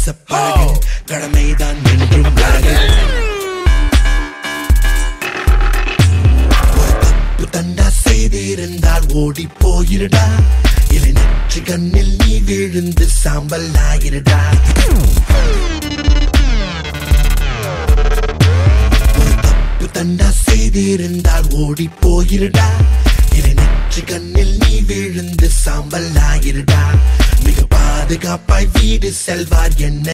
பேச பழகு கடமைதான் என்றும் அழகு ஒரு தப்பு தண்டா செய்திருந்தால் ஓடி போயிருடா இல்லை நெற்றி கண்ணில் நீ விழுந்து சாம்பல் ஆகிருடா ஒரு தப்பு தண்டா செய்திருந்தால் ஓடி போயிருடா இல்லை நெற்றி கண்ணில் நீ விழுந்து சாம்பல் ஆகிருடா மிக பாதுகாப்பாய் வீடு செல்வார் என்ன